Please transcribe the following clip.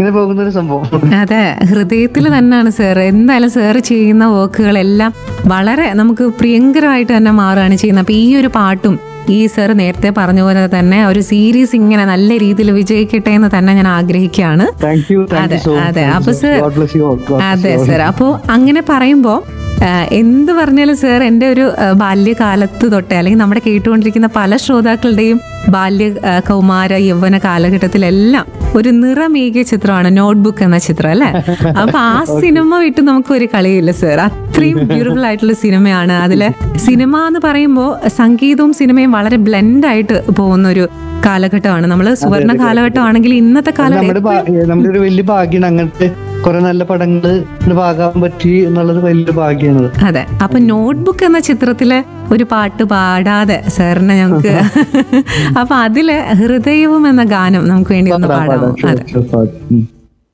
ഇങ്ങനെ പോകുന്ന ഒരു സംഭവം അതെ ഹൃദയത്തിൽ തന്നെയാണ് സാർ എന്തായാലും സാർ ചെയ്യുന്ന വർക്കുകളെല്ലാം വളരെ നമുക്ക് പ്രിയങ്കരമായിട്ട് തന്നെ മാറുകയാണ് ചെയ്യുന്നത് അപ്പൊ ഈ ഒരു പാട്ടും ഈ സാർ നേരത്തെ പറഞ്ഞ പോലെ തന്നെ ഒരു സീരീസ് ഇങ്ങനെ നല്ല രീതിയിൽ വിജയിക്കട്ടെ എന്ന് തന്നെ ഞാൻ ആഗ്രഹിക്കുകയാണ് താങ്ക് യു താങ്ക് അതെ യു സോ അതെ മച്ച് അപ്പൊ sir God bless you all അതെ സാർ അപ്പോൾ അങ്ങനെ പറയുമ്പോൾ എന്ത് പറഞ്ഞാലും സാർ എൻ്റെ ഒരു ആ, ബാല്യകാലത്ത് തൊട്ടേ അല്ലെങ്കിൽ നമ്മുടെ കേട്ടുകൊണ്ടിരിക്കുന്ന പല ശ്രോതാക്കളുടെയും ബാല്യ ആ, കൗമാര യൗവന കാലഘട്ടത്തിലെല്ലാം ഒരു നിറമേകിയ ചിത്രമാണ് നോട്ട്ബുക്ക് എന്ന ചിത്രം അല്ലേ അപ്പൊ ആ സിനിമ വിട്ട് നമുക്ക് ഒരു കളിയില്ല സാർ അത്രയും ബ്യൂട്ടിഫുൾ ആയിട്ടുള്ള സിനിമയാണ് അതില് സിനിമ എന്ന് പറയുമ്പോൾ സംഗീതവും സിനിമയും വളരെ ബ്ലെൻഡ് ആയിട്ട് പോകുന്ന ഒരു കാലഘട്ടമാണ് നമ്മൾ സുവർണ കാലഘട്ടമാണെങ്കിൽ ഇന്നത്തെ കാലം നമ്മുടെ ഭാ- നമ്മുടെ ഒരു വലിയ ഭാഗ്യമാണ് അങ്ങനത്തെ കുറെ നല്ല പടങ്ങള് ഭാഗാൻ പറ്റി എന്നുള്ളത് വലിയൊരു ഭാഗ്യമാണ് അതെ അപ്പൊ നോട്ട്ബുക്ക് എന്ന ചിത്രത്തിലെ ഒരു പാട്ട് പാടാതെ സാറിന് ഞങ്ങൾക്ക് അപ്പൊ അതില് ഹൃദയവും എന്ന ഗാനം നമുക്ക് വേണ്ടി ഒന്ന് പാടാമോ അതെ പാടാം